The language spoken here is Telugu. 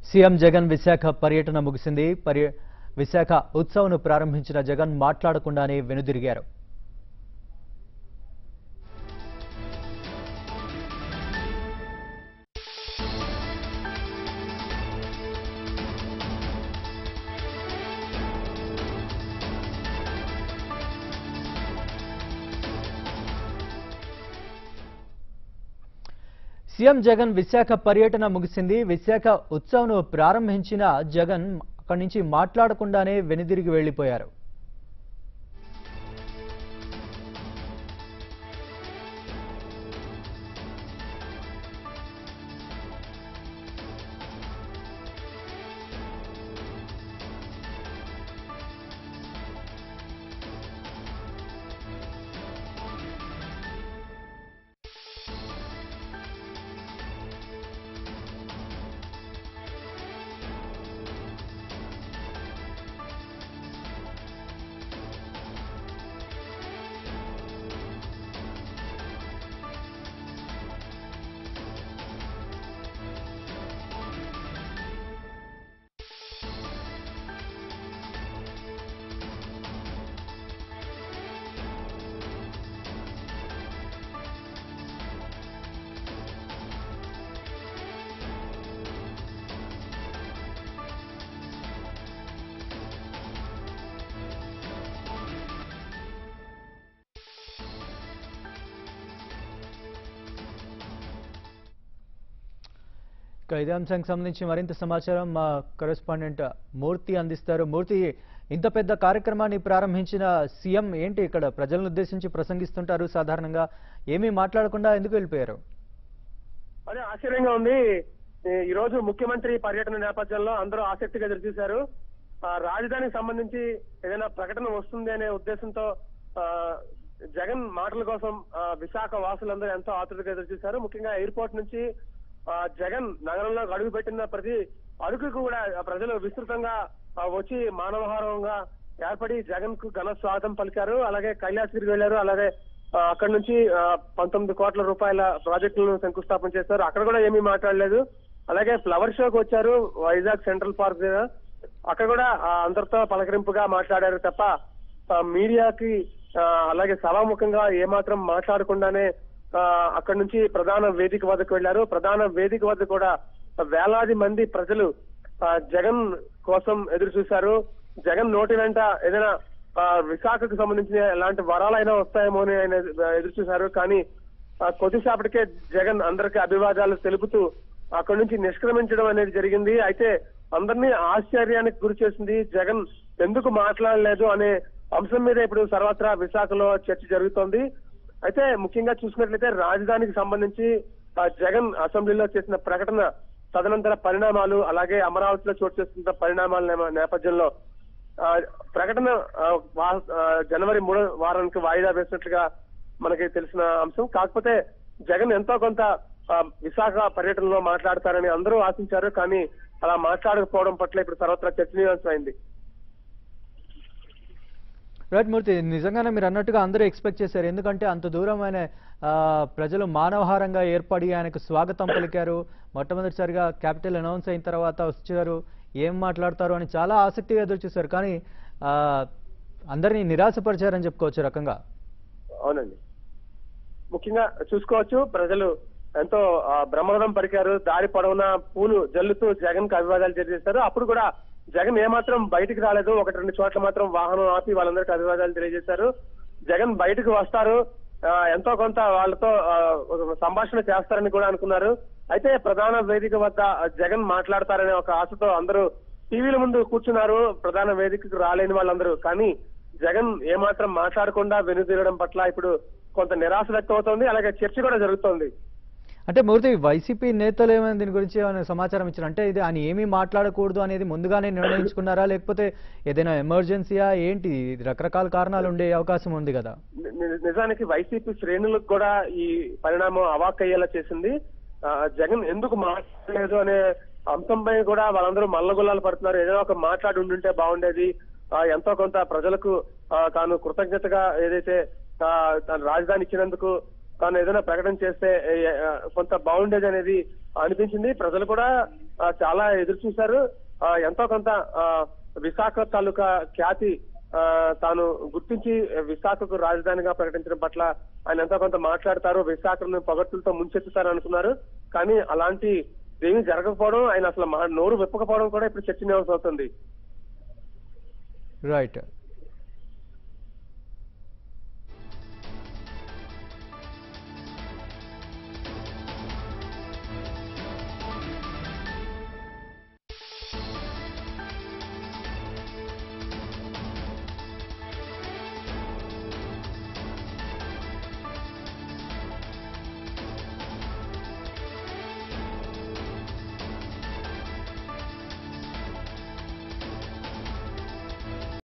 సీఎం జగన్ విశాఖ పర్యటన ముగిసింది పర్య విశాఖ ఉత్సవ్ను ప్రారంభించిన జగన్ మాట్లాడకుండానే వెనుదిరిగారు సీఎం జగన్ విశాఖ పర్యటన ముగిసింది విశాఖ ఉత్సవ్ను ప్రారంభించిన జగన్ అక్కడి నుంచి మాట్లాడకుండానే వెనుదిరిగి వెళ్లిపోయారు ఇక ఇదే అంశానికి సంబంధించి మరింత సమాచారం మా కరెస్పాండెంట్ మూర్తి అందిస్తారు మూర్తి ఇంత పెద్ద కార్యక్రమాన్ని ప్రారంభించిన సీఎం ఏంటి ఇక్కడ ప్రజలను ఉద్దేశించి ప్రసంగిస్తుంటారు సాధారణంగా ఏమీ మాట్లాడకుండా ఎందుకు వెళ్ళిపోయారు అదే ఆశ్చర్యంగా ఉంది ఈ- ఈ రోజు ముఖ్యమంత్రి పర్యటన నేపథ్యంలో అందరూ ఆసక్తిగా ఎదురు చూశారు ఆ, రాజధానికి సంబంధించి ఏదైనా ప్రకటన వస్తుంది అనే ఉద్దేశంతో ఆ, జగన్ మాటల కోసం ఆ, విశాఖ వాసులందరూ ఎంతో ఆతృతగా ఎదురు చూశారు ముఖ్యంగా ఎయిర్పోర్ట్ నుంచి ఆ, జగన్ నగరంలో అడుగుపెట్టిన ప్రతి అడుగుకు కూడా ఆ ప్రజలు విస్తృతంగా ఆ, వచ్చి మానవహారంగా ఏర్పడి జగన్ కు ఘన స్వాగతం పలికారు అలాగే కైలాసగిరికి వెళ్లారు అలాగే ఆ, అక్కడ నుంచి ఆ, పంతొమ్మిది కోట్ల రూపాయల ప్రాజెక్టులను శంకుస్థాపన చేశారు అక్కడ కూడా ఏమీ మాట్లాడలేదు అలాగే ఫ్లవర్ షోకి వచ్చారు వైజాగ్ సెంట్రల్ పార్క్ దగ్గర అక్కడ కూడా ఆ, అందరితో పలకరింపుగా మాట్లాడారు తప్ప ఆ, మీడియాకి ఆ, అలాగే సభాముఖంగా ఏమాత్రం మాట్లాడకుండానే ఆ, అక్కడ నుంచి ప్రధాన వేదిక వద్దకు వెళ్లారు ప్రధాన వేదిక వద్ద కూడా వేలాది మంది ప్రజలు ఆ, జగన్ కోసం ఎదురు చూశారు జగన్ నోటి వెంట ఏదైనా ఆ, విశాఖకు సంబంధించిన ఎలాంటి వరాలైనా వస్తాయేమో అని ఆయన ఎదురు చూశారు కానీ ఆ, కొద్దిసేపటికే జగన్ అందరికి అభివాదాలు తెలుపుతూ అక్కడి నుంచి నిష్క్రమించడం అనేది జరిగింది అయితే అందరినీ ఆశ్చర్యానికి గురి చేసింది జగన్ ఎందుకు మాట్లాడలేదు అనే అంశం మీద ఇప్పుడు సర్వత్రా విశాఖలో చర్చ జరుగుతోంది అయితే ముఖ్యంగా చూసినట్లయితే రాజధానికి సంబంధించి ఆ, జగన్ అసెంబ్లీలో చేసిన ప్రకటన తదనంతర పరిణామాలు అలాగే అమరావతిలో చోటు చేసుకున్న పరిణామాల నేమ- నేపథ్యంలో ఆ, ప్రకటన ఆ, వా- ఆ, జనవరి మూడో వారానికి వాయిదా వేసినట్లుగా మనకి తెలిసిన అంశం కాకపోతే జగన్ ఎంతో కొంత ఆ, విశాఖ పర్యటనలో మాట్లాడతారని అందరూ ఆశించారు కానీ అలా మాట్లాడకపోవడం పట్ల ఇప్పుడు సర్వత్రా చర్చనీయాంశం అయింది రైట్ మూర్తి నిజంగానే మీరు అన్నట్టుగా అందరూ ఎక్స్పెక్ట్ చేశారు ఎందుకంటే అంత దూరం ఆయన ఆ, ప్రజలు మానవహారంగా ఏర్పడి ఆయనకు స్వాగతం పలికారు మొట్టమొదటిసారిగా క్యాపిటల్ అనౌన్స్ అయిన తర్వాత వచ్చారు ఏం మాట్లాడతారు అని చాలా ఆసక్తిగా ఎదురు చూశారు కానీ ఆ, అందరినీ నిరాశపరిచారని చెప్పుకోవచ్చు రకంగా అవునండి ముఖ్యంగా చూసుకోవచ్చు ప్రజలు ఎంతో ఆ, బ్రహ్మరథం పరికారు దారి పొడవునా పూలు జల్లుతూ జగన్ కు అభివాదాలు తెలియజేశారు అప్పుడు కూడా జగన్ ఏమాత్రం బయటికి రాలేదు ఒకటి రెండు చోట్ల మాత్రం వాహనం ఆపి వాళ్ళందరికీ అభివాదాలు తెలియజేశారు జగన్ బయటకు వస్తారు ఆ, ఎంతో కొంత వాళ్ళతో ఆ, ఒక సంభాషణ చేస్తారని కూడా అనుకున్నారు అయితే ప్రధాన వేదిక వద్ద జగన్ మాట్లాడతారనే ఒక ఆశతో అందరూ టీవీల ముందు కూర్చున్నారు ప్రధాన వేదికకు రాలేని వాళ్ళందరూ కానీ జగన్ ఏమాత్రం మాట్లాడకుండా వెనుదిరగడం పట్ల ఇప్పుడు కొంత నిరాశ వ్యక్తమవుతోంది అలాగే చర్చ కూడా జరుగుతోంది అంటే మూర్తి వైసీపీ నేతలు ఏమైనా దీని గురించి ఏమైనా సమాచారం ఇచ్చారు అంటే ఇది ఆయన ఏమీ మాట్లాడకూడదు అనేది ముందుగానే నిర్ణయించుకున్నారా లేకపోతే ఏదైనా ఎమర్జెన్సీయా ఏంటి ఇది రకరకాల కారణాలు ఉండే అవకాశం ఉంది కదా ని- ని- నిజానికి వైసీపీ శ్రేణులకు కూడా ఈ పరిణామం అవాక్కయ్యేలా చేసింది ఆ, జగన్ ఎందుకు మాట్లాడలేదు అనే అంశంపై కూడా వాళ్ళందరూ మల్లగొల్లాలు పడుతున్నారు ఏదైనా ఒక మాట్లాడి ఉండుంటే బాగుండేది ఆ, ఎంతో కొంత ప్రజలకు ఆ, తాను కృతజ్ఞతగా ఏదైతే ఆ, తాను రాజధాని ఇచ్చినందుకు తాను ఏదైనా ప్రకటన చేస్తే ఏ, ఆ, కొంత బాగుండేది అనేది అనిపించింది ప్రజలు కూడా ఆ, చాలా ఎదురు చూశారు ఆ, ఎంతో కొంత ఆ, విశాఖ తాలూకా ఖ్యాతి ఆ, తాను గుర్తించి విశాఖకు రాజధానిగా ప్రకటించడం పట్ల ఆయన ఎంతో కొంత మాట్లాడతారు విశాఖను పొగట్టులతో ముంచెత్తుతారు అనుకున్నారు కానీ అలాంటి ఏమీ జరగకపోవడం ఆయన అసలు మా- నోరు విప్పకపోవడం కూడా ఇప్పుడు చర్చనీయాంశం అవుతుంది రైట్